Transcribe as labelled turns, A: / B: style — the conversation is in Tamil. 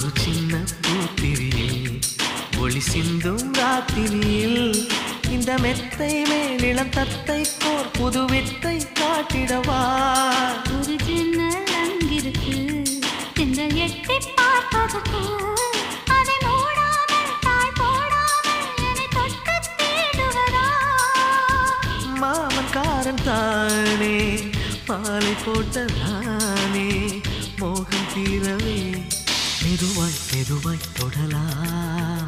A: ஒரு சின்ன பூத்திரியில் ஒளி சிந்தும் ராத்திரியில் இந்த மெத்தை மேலிளம் தத்தை கோர் புது வித்தை காட்டிடவா
B: ஒரு ஜன்னல் அங்கிருக்கு திங்கள் எட்டி பார்ப்பதற்கு அதை மூடாமல் தாழ் போடாமல் என்னை தொட்டு தேடுவதா
A: மாமன்காரன் தானே மாலை போட்ட நானே மோகம் தீரவே மெதுவாய் மெதுவாய் தொடலாம்